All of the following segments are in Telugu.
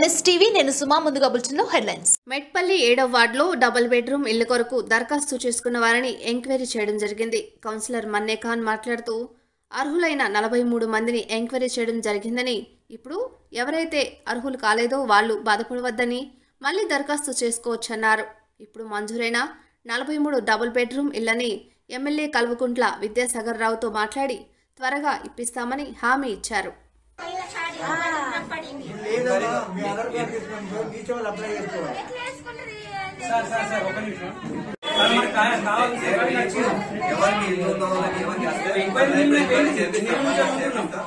ఎంఎస్ టీవీ నేను సుమా ముందుగా బులెటిన్లో హెడ్లైన్స్ మెట్పల్లి ఏడవ వార్డులో డబుల్ బెడ్రూమ్ ఇళ్ల కొరకు దరఖాస్తు చేసుకున్న వారిని ఎంక్వైరీ చేయడం జరిగింది కౌన్సిలర్ మన్నే ఖాన్ మాట్లాడుతూ అర్హులైన నలభై మూడు మందిని ఎంక్వైరీ చేయడం జరిగిందని ఇప్పుడు ఎవరైతే అర్హులు కాలేదో వాళ్ళు బాధపడవద్దని మళ్ళీ దరఖాస్తు చేసుకోవచ్చన్నారు ఇప్పుడు మంజూరైన నలభై మూడు డబుల్ బెడ్రూమ్ ఇళ్లని ఎమ్మెల్యే కల్వకుంట్ల విద్యాసాగర్ రావుతో మాట్లాడి త్వరగా ఇప్పిస్తామని హామీ ఇచ్చారు లేదమ్మా మీ ఆధార్ కార్డు తీసుకొని పోయి బీచ్ వాళ్ళు అప్లై చేసుకోవాలి సార్ సార్ సార్ ఒక నిమిషం సార్ మనకి కా- కావాల్సిన ఎవరికి నచ్చింది? ఎవరికి ఇల్లు ఉన్న వాళ్ళకి ఎవరికి వస్తే ఎంక్వైరీ మళ్ళీ మేము ఎంక్వైరీ చేపిస్తాం. చేపిస్తాం. మేము చేపిస్తాం.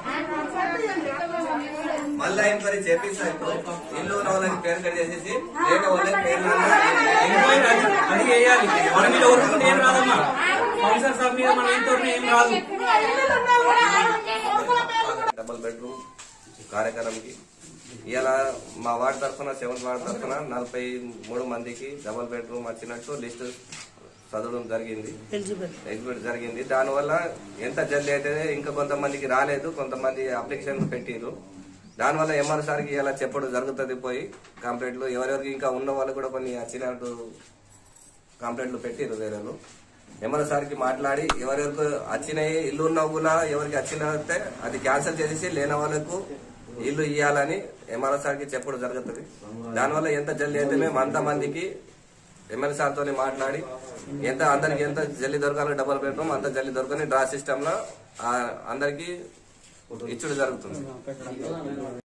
మళ్ళా ఎంక్వైరీ చేపిస్తా ఇప్పుడు ఇల్లు ఉన్న వాళ్ళకి పేరు కట్ చేసేసి లేని వాళ్ళకి పేరు ఎంక్వైరీ అది అది చేయాలి మన మీద ఊరుకుంటే ఏం రాదమ్మా కౌన్సిలర్ సార్ మీద మనం ఏం తోరినా ఏం రాదు డబుల్ బెడ్రూమ్ కార్యక్రమంకి ఇలా మా వార్డు తరఫున సెవెంత్ వార్డు తరఫున నలభై మూడు మందికి డబుల్ బెడ్రూమ్ వచ్చినట్టు లిస్టు చదవడం జరిగింది ఎగ్జిబిట్ జరిగింది దానివల్ల ఎంత జల్దీ అయితే ఇంకా కొంతమందికి రాలేదు కొంతమంది అప్లికేషన్ పెట్టిరు దానివల్ల ఎంఆర్ సార్కి ఇలా చెప్పడం జరుగుతుంది పోయి కంప్లైంట్లు ఎవరెవరికి ఇంకా ఉన్న వాళ్ళు కూడా కొన్ని వచ్చినట్టు కంప్లైంట్లు పెట్టిరు వేరేలు ఎంఆర్ సార్కి మాట్లాడి ఎవరెవరికి వచ్చినాయి ఇల్లు ఉన్న కూడా ఎవరికి వచ్చినస్తే అది క్యాన్సిల్ చేసేసి లేని వాళ్ళకు ఇల్లు ఇవ్వాలని ఎంఆర్ సార్కి చెప్పడం జరుగుతుంది దానివల్ల ఎంత జల్దీ అయితే మేము అంతమందికి ఎమ్మెల్యే సార్తో మాట్లాడి ఎంత అందరికి ఎంత జల్దీ దొరకాలో డబల్ బెడ్రూమ్ అంత జల్దీ దొరకని డ్రా సిస్టమ్ లో ఆ, అందరికి ఇచ్చుడు జరుగుతుంది